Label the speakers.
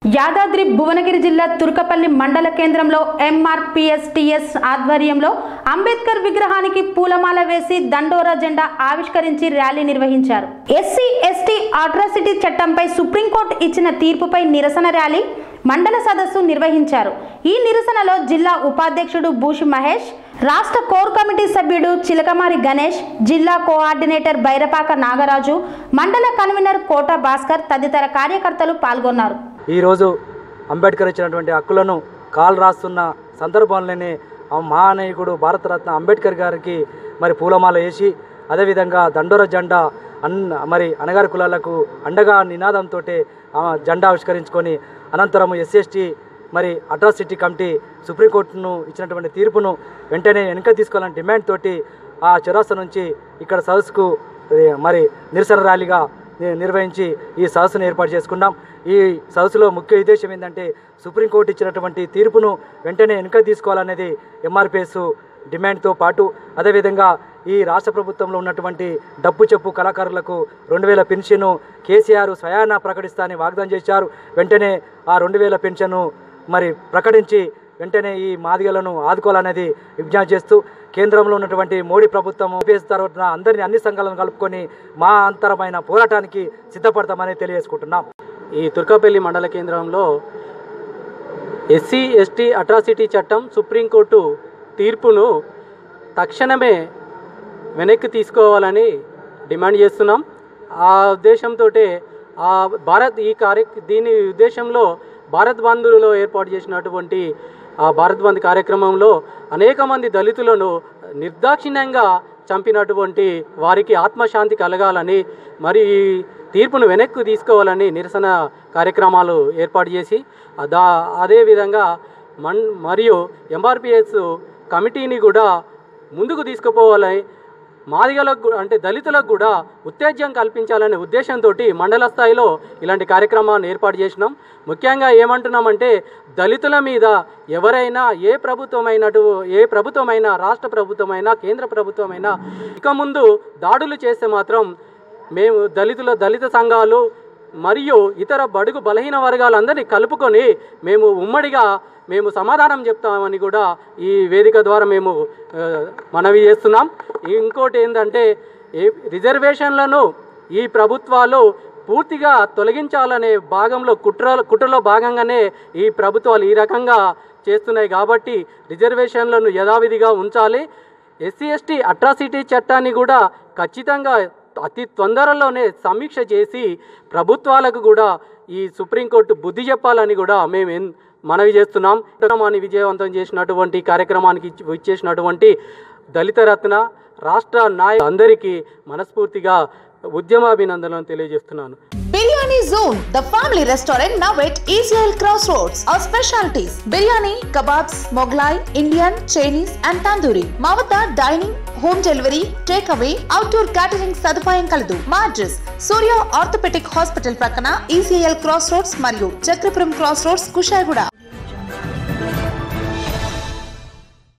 Speaker 1: యాదాద్రి భువనగిరి జిల్లా తుర్కపల్లి మండల కేంద్రంలో ఎంఆర్పిఎస్టిఎస్ ఆధ్వర్యంలో అంబేద్కర్ విగ్రహానికి పూలమాల వేసి దండోరా జెండా ఆవిష్కరించి ర్యాలీ నిర్వహించారు ఎస్సీ ఎస్టీ అట్రాసిటీ చట్టంపై సుప్రీంకోర్టు ఇచ్చిన తీర్పుపై నిరసన ర్యాలీ మండల సదస్సు నిర్వహించారు ఈ నిరసనలో జిల్లా ఉపాధ్యక్షుడు బూషి మహేష్ రాష్ట్ర కోర్ కమిటీ సభ్యుడు చిలకమారి గణేష్ జిల్లా కోఆర్డినేటర్ బైరపాక నాగరాజు మండల కన్వీనర్ కోట భాస్కర్ తదితర కార్యకర్తలు పాల్గొన్నారు
Speaker 2: ఈరోజు అంబేద్కర్ ఇచ్చినటువంటి హక్కులను కాలు రాస్తున్న సందర్భంలోనే ఆ మహానాయకుడు భారతరత్న అంబేద్కర్ గారికి మరి పూలమాల వేసి అదేవిధంగా దండోర జెండా అన్ మరి అనగారి కులాలకు అండగా నినాదంతో జెండా ఆవిష్కరించుకొని అనంతరం ఎస్సీఎస్టీ మరి అట్రాసిటీ కమిటీ సుప్రీంకోర్టును ఇచ్చినటువంటి తీర్పును వెంటనే వెనక తీసుకోవాలని డిమాండ్ తోటి ఆ చౌరస్తా నుంచి ఇక్కడ సదస్సుకు ఏ, మరి నిరసన ర్యాలీగా ని- నిర్వహించి ఈ సదస్సును ఏర్పాటు చేసుకున్నాం ఈ సదస్సులో ముఖ్య ఉద్దేశం ఏంటంటే సుప్రీంకోర్టు ఇచ్చినటువంటి తీర్పును వెంటనే వెనుక తీసుకోవాలనేది ఎంఆర్పిఎస్ డిమాండ్తో పాటు అదేవిధంగా ఈ రాష్ట్ర ప్రభుత్వంలో ఉన్నటువంటి డబ్బు చెప్పు కళాకారులకు రెండు వేల పెన్షను కేసీఆర్ స్వయాన ప్రకటిస్తా అని వాగ్దానం చేశారు వెంటనే ఆ రెండు వేల పెన్షన్ను మరి ప్రకటించి వెంటనే ఈ మాదిగలను ఆదుకోవాలనేది విజ్ఞప్తి చేస్తూ కేంద్రంలో ఉన్నటువంటి మోడీ ప్రభుత్వం ఓపీఎస్ తరఫున అందరినీ అన్ని సంఘాలను కలుపుకొని మా అంతరమైన పోరాటానికి సిద్ధపడతామని తెలియజేసుకుంటున్నాం
Speaker 3: ఈ తుర్కపల్లి మండల కేంద్రంలో ఎస్సీ ఎస్టీ అట్రాసిటీ చట్టం సుప్రీంకోర్టు తీర్పును తక్షణమే వెనక్కి తీసుకోవాలని డిమాండ్ చేస్తున్నాం ఆ ఉద్దేశంతో ఆ భారత్ ఈ కార్య దీని ఉద్దేశంలో భారత్ బంధులో ఏర్పాటు చేసినటువంటి ఆ భారత్ బంద్ కార్యక్రమంలో అనేక మంది దళితులను నిర్దాక్షిణ్యంగా చంపినటువంటి వారికి ఆత్మశాంతి కలగాలని మరి ఈ తీర్పును వెనక్కు తీసుకోవాలని నిరసన కార్యక్రమాలు ఏర్పాటు చేసి దా అదేవిధంగా మన్ మరియు ఎంఆర్పిఎస్ కమిటీని కూడా ముందుకు తీసుకుపోవాలని మాదిగలకు గు- అంటే దళితులకు కూడా ఉత్తేజం కల్పించాలనే ఉద్దేశంతో మండల స్థాయిలో ఇలాంటి కార్యక్రమాన్ని ఏర్పాటు చేసినాం ముఖ్యంగా ఏమంటున్నామంటే దళితుల మీద ఎవరైనా ఏ ప్రభుత్వమైనటు ఏ ప్రభుత్వమైనా రాష్ట్ర ప్రభుత్వమైనా కేంద్ర ప్రభుత్వమైనా ఇక ముందు దాడులు చేస్తే మాత్రం మేము దళితుల దళిత సంఘాలు మరియు ఇతర బడుగు బలహీన వర్గాలందరినీ కలుపుకొని మేము ఉమ్మడిగా మేము సమాధానం చెప్తామని కూడా ఈ వేదిక ద్వారా మేము ఆ, మనవి చేస్తున్నాం ఇంకోటి ఏంటంటే ఈ రిజర్వేషన్లను ఈ ప్రభుత్వాలు పూర్తిగా తొలగించాలనే భాగంలో కుట్ర కుట్రలో భాగంగానే ఈ ప్రభుత్వాలు ఈ రకంగా చేస్తున్నాయి కాబట్టి రిజర్వేషన్లను యథావిధిగా ఉంచాలి ఎస్సీ ఎస్టీ అట్రాసిటీ చట్టాన్ని కూడా ఖచ్చితంగా అతి తొందరలోనే సమీక్ష చేసి ప్రభుత్వాలకు కూడా ఈ సుప్రీంకోర్టు బుద్ధి చెప్పాలని కూడా మేము ఎన్- మనవి చేస్తున్నాం కార్యక్రమాన్ని విజయవంతం చేసినటువంటి కార్యక్రమానికి ఇచ్చి- ఇచ్చేసినటువంటి దళిత రత్న రాష్ట్ర నాయ అందరికీ మనస్ఫూర్తిగా ఉద్యమాభినందనలు తెలియజేస్తున్నాను
Speaker 4: Biryani Zone, the family restaurant now at Israel Crossroads. Our specialties biryani, kebabs, Mughlai, Indian, Chinese, and tandoori. మా వద్ద dining home delivery takeaway outdoor catering సదుపాయం కలదు మా అడ్రస్ సూర్య ఆర్థోపెటిక్ హాస్పిటల్ ప్రక్కన ఈసీఎల్ క్రాస్ రోడ్స్ మరియు Chakrapuram cross roads Kushaiguda